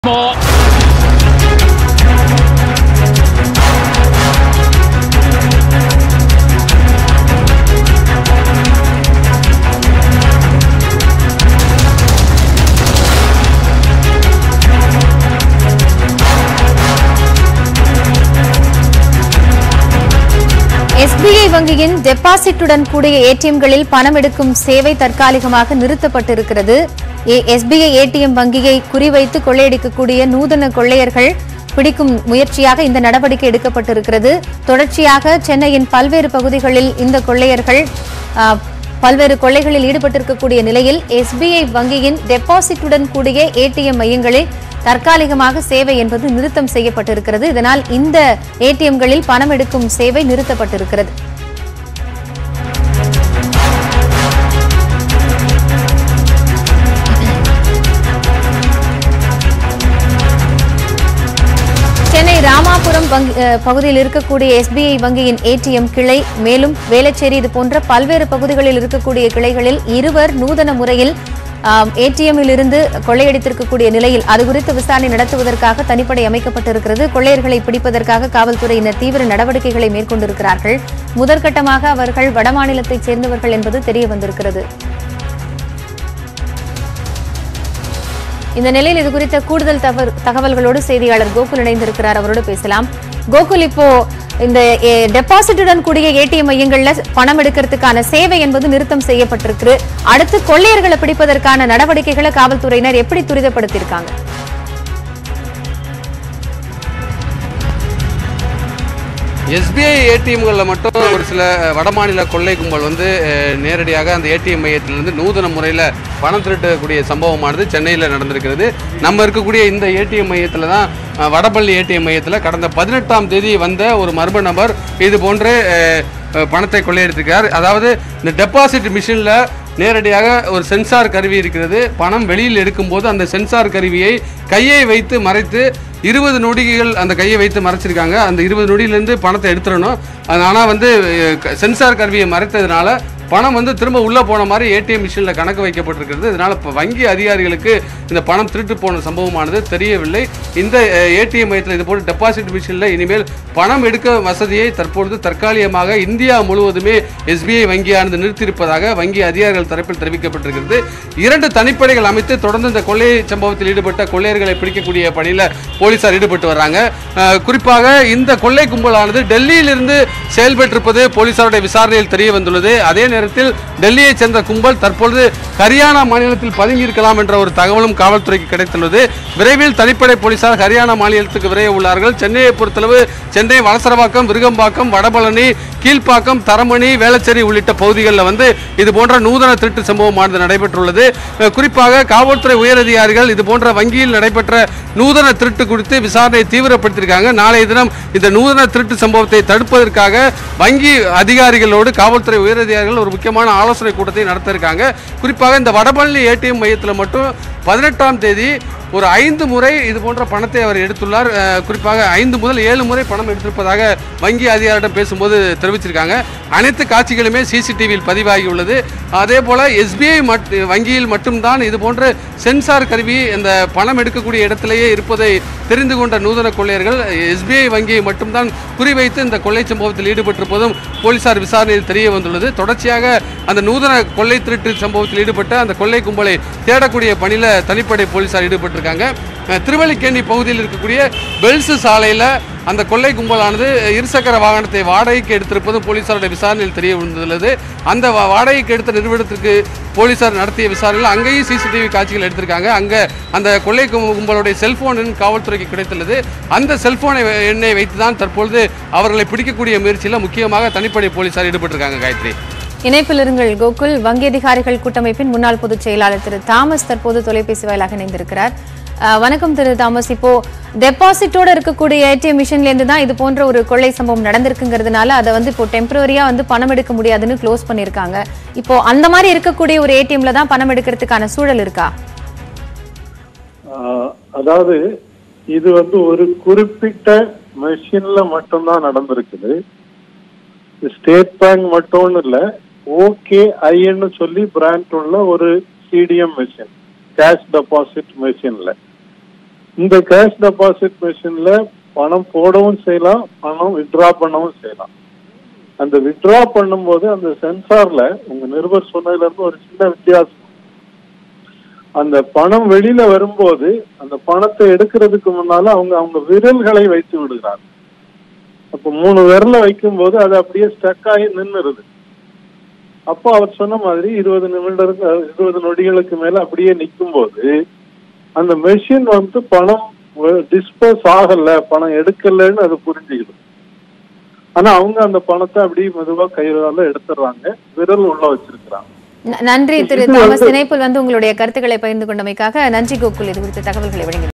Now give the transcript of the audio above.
more. SBI வங்கியின் டெபாசிட்டுடன் கூடிய ஏடிஎம்களில் பணம் எடுக்கும் சேவை தற்காலிகமாக நிறுத்தப்பட்டிருக்கிறது ஏ- எஸ்பிஐ ஏடிஎம் வங்கியை குறிவைத்து கொள்ளையடிக்கக்கூடிய நூதன கொள்ளையர்கள் பிடிக்கும் முயற்சியாக இந்த நடவடிக்கை எடுக்கப்பட்டிருக்கிறது தொடர்ச்சியாக சென்னையின் பல்வேறு பகுதிகளில் இந்த கொள்ளையர்கள் ஆ, பல்வேறு கொள்ளைகளில் ஈடுபட்டிருக்கக்கூடிய நிலையில் எஸ்பிஐ வங்கியின் டெபாசிட்டுடன் கூடிய ஏடிஎம் மையங்களில் தற்காலிகமாக சேவை என்பது நிறுத்தம் செய்யப்பட்டிருக்கிறது இதனால் இந்த ஏடிஎம்களில் பணம் எடுக்கும் சேவை நிறுத்தப்பட்டிருக்கிறது சென்னை ராமாபுரம் வங்கி- அஹ், பகுதியில் இருக்கக்கூடிய எஸ்பிஐ வங்கியின் ஏடிஎம் கிளை மேலும் வேளச்சேரி இது போன்ற பல்வேறு பகுதிகளில் இருக்கக்கூடிய கிளைகளில் இருவர் நூதன முறையில் ஏடிஎம்மில் இருந்து கொள்ளையடித்திருக்கக்கூடிய நிலையில் அது குறித்து விசாரணை நடத்துவதற்காக தனிப்படை அமைக்கப்பட்டிருக்கிறது கொள்ளையர்களை பிடிப்பதற்காக காவல்துறையினர் தீவிர நடவடிக்கைகளை மேற்கொண்டிருக்கிறார்கள் முதற்கட்டமாக அவர்கள் வடமாநிலத்தைச் சேர்ந்தவர்கள் என்பது தெரிய வந்திருக்கிறது இந்த நிலையில் இது குறித்த கூடுதல் தகவல்- தகவல்களோடு செய்தியாளர் கோகுல் இணைந்திருக்கிறார் அவரோடு பேசலாம் கோகுல் இப்போ இந்த டெபாசிட்டுடன் கூடிய ஏடிஎம் மையங்கள்ல பணம் எடுக்கிறதுக்கான சேவை என்பது நிறுத்தம் செய்யப்பட்டிருக்கு அடுத்து கொள்ளையர்களை பிடிப்பதற்கான நடவடிக்கைகளை காவல்துறையினர் எப்படி துரிதப்படுத்தியிருக்காங்க எஸ்பிஐ ஏடிஎம்களில் மட்டும் ஒரு சில வடமாநில கொள்ளை கும்பல் வந்து அஹ், நேரடியாக அந்த ஏடிஎம் மையத்திலிருந்து நூதன முறையில் பணம் திருட்டக்கூடிய சம்பவமானது சென்னையில் நடந்திருக்கிறது நம்ம இருக்கக்கூடிய இந்த ஏடிஎம் மையத்தில் தான் அஹ், வடபள்ளி ஏடிஎம் மையத்தில் கடந்த பதினெட்டாம் தேதி வந்த ஒரு மர்ம நபர் இது போன்று அஹ், அஹ், பணத்தை கொள்ளையடித்திருக்கிறார் அதாவது இந்த டெபாசிட் மிஷினில் நேரடியாக ஒரு சென்சார் கருவி இருக்கிறது பணம் வெளியில் எடுக்கும்போது அந்த சென்சார் கருவியை கையை வைத்து மறைத்து இருபது நொடிகள் அந்த கையை வைத்து மறைச்சிருக்காங்க அந்த இருபது நொடியிலேருந்து பணத்தை எடுத்துடணும் ஆனால் வந்து அஹ், க- சென்சார் கருவியை மறைத்ததுனால பணம் வந்து திரும்ப உள்ளே போன மாதிரி ஏடிஎம் மிஷினில் கணக்கு வைக்கப்பட்டிருக்கிறது இதனால் இப்போ வங்கி அதிகாரிகளுக்கு இந்த பணம் திருட்டு போன சம்பவமானது தெரியவில்லை இந்த ஏடிஎம் மையத்தில் இது போல டெபாசிட் மிஷினில் இனிமேல் பணம் எடுக்க வசதியை தற்பொழுது தற்காலிகமாக இந்தியா முழுவதுமே எஸ்பிஐ வங்கியானது நிறுத்தியிருப்பதாக வங்கி அதிகாரிகள் தரப்பில் தெரிவிக்கப்பட்டிருக்கிறது இரண்டு தனிப்படைகள் அமைத்து தொடர்ந்து இந்த கொள்ளை சம்பவத்தில் ஈடுபட்ட கொள்ளையர்களை பிடிக்கக்கூடிய பணியில் போலீசார் ஈடுபட்டு வர்றாங்க அஹ், குறிப்பாக இந்த கொள்ளை கும்பலானது டெல்லியிலிருந்து செயல்பட்டிருப்பது போலீசாருடைய விசாரணையில் தெரிய வந்துள்ளது அதே நேரத்தில் டெல்லியைச் சேர்ந்த கும்பல் தற்பொழுது ஹரியானா மாநிலத்தில் பதுங்கியிருக்கலாம் என்ற ஒரு தகவலும் காவல்துறைக்கு கிடைத்துள்ளது விரைவில் தனிப்படை போலீசார் ஹரியானா மாநிலத்துக்கு விரைய உள்ளார்கள் சென்னையை பொறுத்தளவு சென்னை வலசரவாக்கம் விருகம்பாக்கம் வடபழனி கீழ்ப்பாக்கம் தரமணி வேளச்சேரி உள்ளிட்ட பகுதிகளில் வந்து இது போன்ற நூதன திருட்டு சம்பவமானது நடைபெற்றுள்ளது அஹ் குறிப்பாக காவல்துறை உயரதிகாரிகள் இது போன்ற வங்கியில் நடைபெற்ற நூதன திருட்டு குறித்து விசாரணையை தீவிரப்படுத்தியிருக்காங்க நாளைய தினம் இந்த நூதன திருட்டு சம்பவத்தை தடுப்பதற்காக வங்கி அதிகாரிகளோடு காவல்துறை உயரதிகாரிகள் ஒரு முக்கியமான ஆலோசனை கூட்டத்தை நடத்த இருக்காங்க குறிப்பாக இந்த வடபழனி ஏடிஎம் மையத்தில் மட்டும் பதினெட்டாம் தேதி ஒரு ஐந்து முறை இது போன்ற பணத்தை அவர் எடுத்துள்ளார் அஹ், குறிப்பாக ஐந்து முதல் ஏழு முறை பணம் எடுத்திருப்பதாக வங்கி அதிகாரிடம் பேசும்போது தெரிவிச்சிருக்காங்க அனைத்து காட்சிகளுமே சிசிடிவியில் பதிவாகியுள்ளது அதே போல் எஸ்பிஐ மட் வங்கியில் மட்டும்தான் இது போன்ற சென்சார் கருவி இந்த பணம் எடுக்கக்கூடிய இடத்திலேயே இருப்பதை தெரிந்து கொண்ட நூதன கொள்ளையர்கள் எஸ்பிஐ வங்கியை மட்டும்தான் குறிவைத்து இந்த கொள்ளை சம்பவத்தில் ஈடுபட்டிருப்பதும் போலீசார் விசாரணையில் தெரிய வந்துள்ளது தொடர்ச்சியாக அந்த நூதன கொள்ளை திருட்டு சம்பவத்தில் ஈடுபட்ட அந்த கொள்ளை கும்பலை தேடக்கூடிய பணியில் தனிப்படை போலீசார் ஈடுபட்டிருக்காங்க அஹ், திருவல்லிக்கேணி பகுதியில் இருக்கக்கூடிய பெல்ஸ் சாலையில் அந்த கொள்ளை கும்பலானது இருசக்கர வாகனத்தை வாடகைக்கு எடுத்திருப்பதும் போலீசாருடைய விசாரணையில் தெரிய வந்துள்ளது அந்த வா- வாடகைக்கு எடுத்த நிறுவனத்திற்கு போலீசார் நடத்திய விசாரணையில் அங்கேயும் சிசிடிவி காட்சிகள் எடுத்திருக்காங்க அங்கே அந்த கொள்ளை கும்- கும்பலுடைய செல்போன் எண் காவல்துறைக்கு கிடைத்துள்ளது அந்த செல்போனை வை- எண்ணை வைத்து தான் தற்பொழுது அவர்களை பிடிக்கக்கூடிய முயற்சியில் முக்கியமாக தனிப்படை போலீசார் ஈடுபட்டிருக்காங்க காயத்ரி இணைப்பில் இருங்கள் கோகுல் வங்கி அதிகாரிகள் கூட்டமைப்பின் முன்னாள் பொதுச் செயலாளர் திரு தாமஸ் தற்போது தொலைபேசி வாயிலாக இணைந்திருக்கிறார் அஹ், வணக்கம் திரு தாமஸ் இப்போ டெபாசிட்டோட இருக்கக்கூடிய ஏடிஎம் மிஷின்ல இருந்து தான் இது போன்ற ஒரு கொள்ளை சம்பவம் நடந்திருக்குங்கிறதுனால அதை வந்து இப்போ டெம்பரரியா வந்து பணம் எடுக்க முடியாதுன்னு க்ளோஸ் பண்ணிருக்காங்க இப்போ அந்த மாதிரி இருக்கக்கூடிய ஒரு ஏடிஎம்ல தான் பணம் எடுக்கிறதுக்கான சூழல் இருக்கா ஆஹ் அதாவது இது வந்து ஒரு குறிப்பிட்ட மெஷின்ல மட்டும்தான் நடந்திருக்குது ஸ்டேட் பேங்க் மட்டும்னு இல்ல ஓகே ஐன்னு சொல்லி பிராண்ட் உள்ள ஒரு சிடிஎம் மெஷின் கேஷ் டெபாசிட் மெஷின்ல இந்த கேஷ் டெபாசிட் மிஷின்ல பணம் போடவும் செய்யலாம் பணம் வித்ட்ரா பண்ணவும் செய்யலாம் அந்த வித்ட்ரா பண்ணும்போது அந்த சென்சார்ல உங்க நிருபர் சொன்னதுல இருந்து ஒரு சின்ன வித்தியாசம் அந்த பணம் வெளியில வரும்போது அந்த பணத்தை எடுக்கிறதுக்கு முன்னால அவங்க அவங்க விரல்களை வைத்து விடுகிறாங்க அப்ப மூணு விரல வைக்கும் போது அது அப்படியே ஸ்டக் ஆகி நின்னுருது அப்போ அவர் சொன்ன மாதிரி இருபது நிமிடம் இருபது நொடிகளுக்கு மேல அப்படியே நிற்கும் போது அந்த மெஷின் வந்து பணம் டிஸ்போஸ் ஆகல பணம் எடுக்கலன்னு அது புரிஞ்சுக்கிது ஆனா அவங்க அந்த பணத்தை அப்படியே மெதுவா கையால எடுத்துடுறாங்க விரல் உள்ள வச்சிருக்கிறாங்க ந- நன்றி திரு இது தாமஸ் வந்து- இணைப்பில் வந்து உங்களுடைய கருத்துக்களை பகிர்ந்து கொண்டமைக்காக நன்றி கோகுல் இது குறித்த தகவல்களை வழங்கி